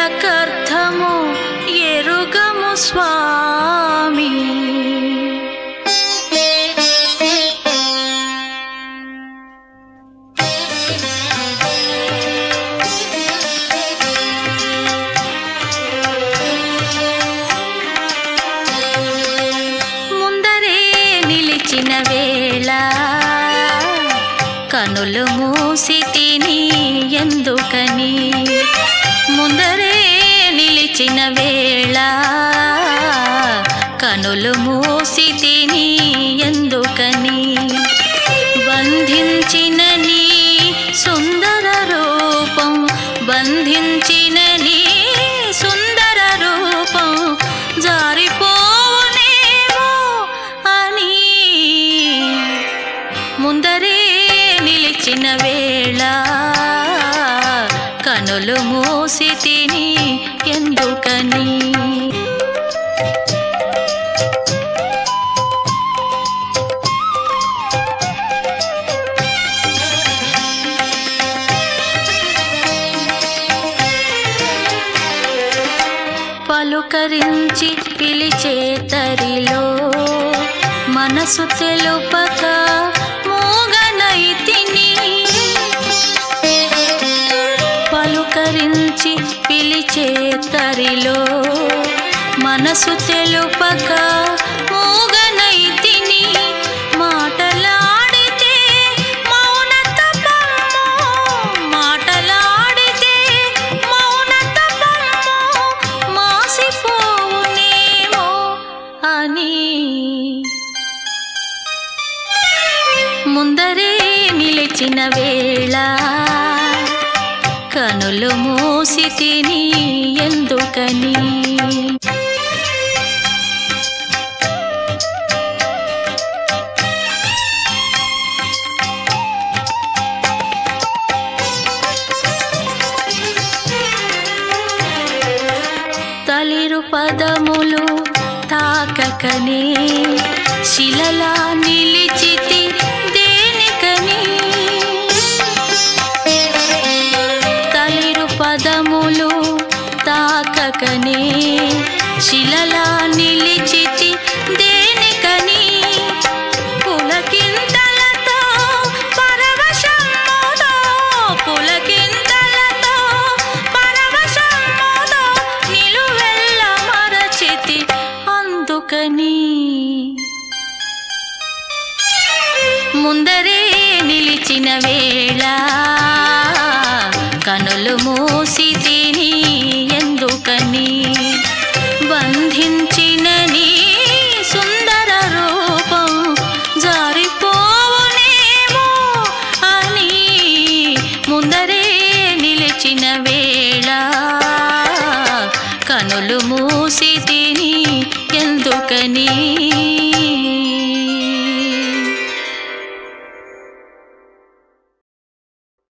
కర్థము ఎరుగము స్వామి ముందరే నిలిచిన వేళ కనులు మూసి తిని ఎందుకని ముందరే నిలిచిన వేళ కనులు మూసి తిని ఎందుకని బంధించిన నీ సుందర రూపం బంధించిన నీ సుందర రూపం జారిపోనేమో అని ముందరే నిలిచిన వేళ కనులు మూసి తిని ఎందుకని పలుకరించి పిలిచే తరిలో మనసు తెలుపక మూగనైతిని పలుకరించి పిలిచే తరిలో మనసు తెలుపక మూగనైతిని మాటలాడితే మౌనతపము మాటలాడితే మౌనతపము మాసిపోవునేమో అని ముందరే నిలిచిన వేళ కనులు మూసి తిని ఎందుకని తలిరు పదములు తాకకనే శిలలా నిలిచితి దేనికని తలిరు పదములు తాకకనే శిలలా నిలిచితి దేనికని పులకింతలతో పరవశముతో పులకింతలతో పరవశముతో నిలువెల్ల మరచితి అందుకని ముందరే నిలిచిన వేళ కనులు మూసి తిని ఎందుకని బంధించిన నీ సుందర రూపం జారిపోవునేమో అని ముందరే నిలిచిన వేళ కనులు మూ